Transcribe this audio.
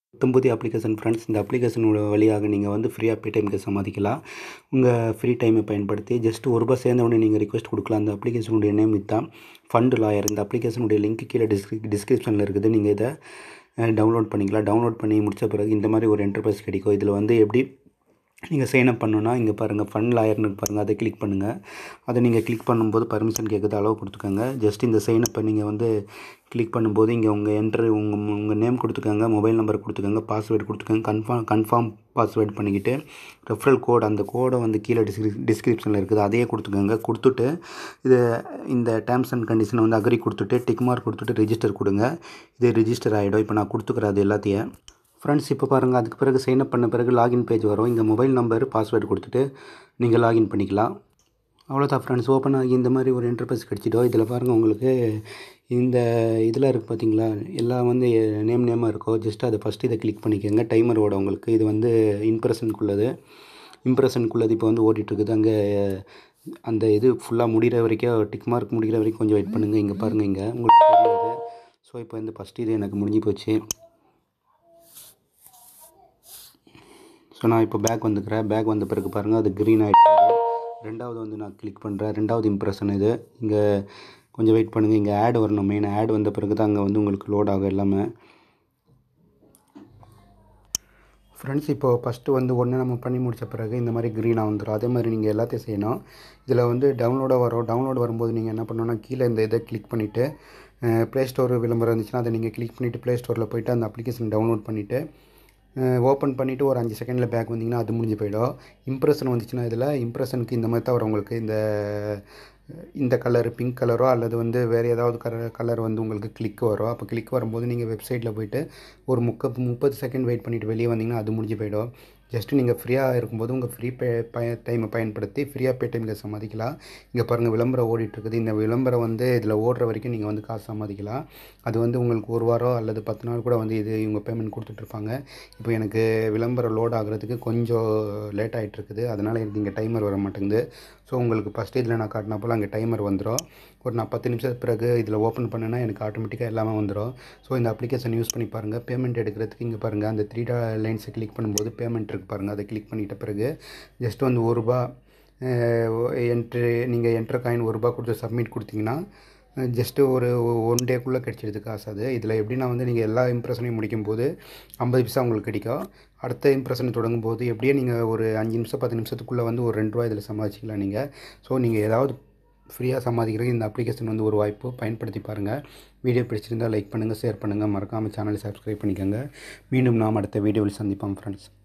புத்தம்புதிய application friends இந்த application வழியாக நீங்கள் வந்து ஃப்ரீயாக பேடிஎம்க்கு சம்பாதிக்கலாம் உங்கள் ஃப்ரீ டைமை பயன்படுத்தி ஜஸ்ட் ஒரு ரூபாய் சேர்ந்த உடனே நீங்கள் ரிக்வெஸ்ட் கொடுக்கலாம் அந்த அப்ளிகேஷனுடைய நேம் இதுதான் ஃபண்டு லாயர் இந்த அப்ளிகேஷனுடைய லிங்க் கீழே டிஸ்கிரி டிஸ்கிரிப்ஷனில் இருக்குது நீங்கள் இதை டவுன்லோட் பண்ணிக்கலாம் டவுன்லோட் பண்ணி முடித்த பிறகு இந்த மாதிரி ஒரு என்டர்பிரைஸ் கிடைக்கும் இதில் வந்து எப்படி நீங்கள் சைன் அப் பண்ணணுன்னா இங்கே பாருங்கள் ஃபண்ட் லாயர்னு பாருங்கள் அதை கிளிக் பண்ணுங்கள் அதை நீங்கள் கிளிக் பண்ணும்போது பர்மிஷன் கேட்குது அளவு கொடுத்துக்கோங்க ஜஸ்ட் இந்த சைன் அப்பை நீங்கள் வந்து கிளிக் பண்ணும்போது இங்கே உங்கள் என்ட்ரு உங்கள் உங்கள் நேம் கொடுத்துக்கோங்க மொபைல் நம்பர் கொடுத்துக்கோங்க பாஸ்வேர்டு கொடுத்துக்கோங்க கன்ஃபார்ம் கன்ஃபார்ம் பாஸ்வேர்டு பண்ணிக்கிட்டு ரெஃபரல் கோட் அந்த கோடை வந்து கீழே டிஸ்கிரி டிஸ்கிரிப்ஷனில் இருக்குது அதையே கொடுத்துக்கோங்க கொடுத்துட்டு இது இந்த டேர்ம்ஸ் அண்ட் கண்டிஷனை வந்து அக்ரி கொடுத்துட்டு டிக் மார்க் கொடுத்துட்டு ரிஜிஸ்டர் கொடுங்க இது ரிஜிஸ்டர் ஆகிடும் இப்போ நான் கொடுத்துக்கிறேன் அது எல்லாத்தையும் ஃப்ரெண்ட்ஸ் இப்போ பாருங்கள் அதுக்கு பிறகு சைன் அப் பண்ண பிறகு லாகின் பேஜ் வரும் இங்கே மொபைல் நம்பர் பாஸ்வேர்டு கொடுத்துட்டு நீங்கள் லாகின் பண்ணிக்கலாம் அவ்வளோதான் ஃப்ரெண்ட்ஸ் ஓப்பன் ஆகி இந்த மாதிரி ஒரு இன்டர்ஃபேஸ் கிடச்சிட்டோம் இதில் பாருங்கள் உங்களுக்கு இந்த இதில் இருக்குது பார்த்தீங்களா எல்லாம் வந்து நேம் நேமாக இருக்கும் ஜஸ்ட் அதை ஃபஸ்ட்டு இதை கிளிக் பண்ணிக்கோங்க டைமர் ஓட உங்களுக்கு இது வந்து இம்ப்ரெஷனுக்குள்ளது இம்ப்ரெஷனுக்குள்ளது இப்போ வந்து ஓடிட்டுருக்குது அங்கே அந்த இது ஃபுல்லாக முடிகிற வரைக்கும் டிக் மார்க் முடிகிற வரைக்கும் கொஞ்சம் வெயிட் பண்ணுங்கள் இங்கே பாருங்கள் இங்கே உங்களுக்கு தெரியாது ஸோ இப்போ வந்து ஃபஸ்ட்டு இது எனக்கு முடிஞ்சு போச்சு ஸோ நான் இப்போ பேக் வந்துக்கிறேன் பேக் வந்த பிறகு பாருங்கள் அது க்ரீன் ஆகிடுச்சு ரெண்டாவது வந்து நான் கிளிக் பண்ணுறேன் ரெண்டாவது இம்ப்ரெஷன் இது இங்கே கொஞ்சம் வெயிட் பண்ணுங்கள் இங்கே ஆட் வரணும் மெயின் ஆட் வந்த பிறகு தான் அங்கே வந்து உங்களுக்கு லோட் ஆகும் எல்லாமே ஃப்ரெண்ட்ஸ் இப்போது ஃபஸ்ட்டு வந்து ஒன்று நம்ம பண்ணி முடித்த பிறகு இந்த மாதிரி க்ரீனாக வந்துடும் அதே மாதிரி நீங்கள் எல்லாத்தையும் செய்யணும் இதில் வந்து டவுன்லோடாக வரும் டவுன்லோட் வரும்போது நீங்கள் என்ன பண்ணணும்னா கீழே இந்த இதை கிளிக் பண்ணிவிட்டு ப்ளே ஸ்டோர் விளம்பரம் இருந்துச்சுன்னா அதை நீங்கள் கிளிக் பண்ணிவிட்டு ப்ளே ஸ்டோரில் போய்ட்டு அந்த அப்ளிகேஷன் டவுன்லோட் பண்ணிவிட்டு ஓப்பன் பண்ணிவிட்டு ஒரு அஞ்சு செகண்டில் பேக் வந்திங்கன்னா அது முடிஞ்சு போயிடும் இம்ப்ரெஷன் வந்துச்சுன்னா இதில் இம்ப்ரெஷனுக்கு இந்த மாதிரி தான் வரும் உங்களுக்கு இந்த இந்த கலர் பிங்க் கலரோ அல்லது வந்து வேறு ஏதாவது கலர் கலர் வந்து உங்களுக்கு கிளிக் வரும் அப்போ கிளிக் வரும்போது நீங்கள் வெப்சைட்டில் போய்ட்டு ஒரு முக்க முப்பது செகண்ட் வெயிட் பண்ணிவிட்டு வெளியே வந்தீங்கன்னா அது முடிஞ்சு போயிடும் ஜஸ்ட்டு நீங்கள் ஃப்ரீயாக இருக்கும்போது உங்கள் ஃப்ரீ பே பய டைமை பயன்படுத்தி ஃப்ரீயாக பே டைமில் சம்பாதிக்கலாம் இங்கே பாருங்கள் விளம்பரம் ஓடிட்டுருக்குது இந்த விளம்பரம் வந்து இதில் ஓடுற வரைக்கும் நீங்கள் வந்து காசு சம்பாதிக்கலாம் அது வந்து உங்களுக்கு ஒரு வாரம் அல்லது பத்து நாள் கூட வந்து இது இவங்க பேமெண்ட் கொடுத்துட்ருப்பாங்க இப்போ எனக்கு விளம்பரம் லோட் ஆகிறதுக்கு கொஞ்சம் லேட் ஆகிட்டுருக்குது அதனால் எனக்கு இங்கே டைமர் வர மாட்டேங்குது ஸோ உங்களுக்கு ஃபஸ்ட் இதில் நான் காட்டின போல் அங்கே டைமர் வந்துடும் ஒரு நான் பத்து நிமிஷத்துக்கு பிறகு இதில் ஓப்பன் பண்ணேன்னா எனக்கு ஆட்டோமேட்டிக்காக எல்லாமே வந்துடும் ஸோ இந்த அப்ளிகேஷன் யூஸ் பண்ணி பாருங்கள் பேமெண்ட் எடுக்கிறதுக்கு இங்கே பாருங்கள் அந்த த்ரீ லைன்ஸை கிளிக் பண்ணும்போது பேமெண்ட் இருக்குது பாருங்கள் அதை கிளிக் பண்ணிட்ட பிறகு ஜஸ்ட் வந்து ஒரு ரூபா என்ட்ரு நீங்கள் என்ட்ரு காயின் ஒரு ரூபா கொடுத்து சப்மிட் கொடுத்தீங்கன்னா ஜஸ்ட்டு ஒரு ஒன் டேக்குள்ளே கிடச்சிடுது காசு அது இதில் எப்படின்னா வந்து நீங்கள் எல்லா இம்ப்ரெஷனையும் முடிக்கும் போது ஐம்பது பைசா உங்களுக்கு கிடைக்கும் அடுத்த இம்ப்ரெஷனை தொடங்கும் போது எப்படியே நீங்கள் ஒரு அஞ்சு நிமிஷம் பத்து நிமிஷத்துக்குள்ளே வந்து ஒரு ரெண்டு ரூபா இதில் சம்பாதிச்சிக்கலாம் நீங்கள் ஸோ நீங்கள் ஏதாவது ஃப்ரீயாக சம்பாதிக்கிறதுக்கு இந்த அப்ளிகேஷன் வந்து ஒரு வாய்ப்பு பயன்படுத்தி பாருங்கள் வீடியோ பிடிச்சிருந்தால் லைக் பண்ணுங்கள் ஷேர் பண்ணுங்கள் மறக்காமல் சேனலை சப்ஸ்கிரைப் பண்ணிக்கோங்க மீண்டும் நாம் அடுத்த வீடியோவில் சந்திப்போம் ஃப்ரெண்ட்ஸ்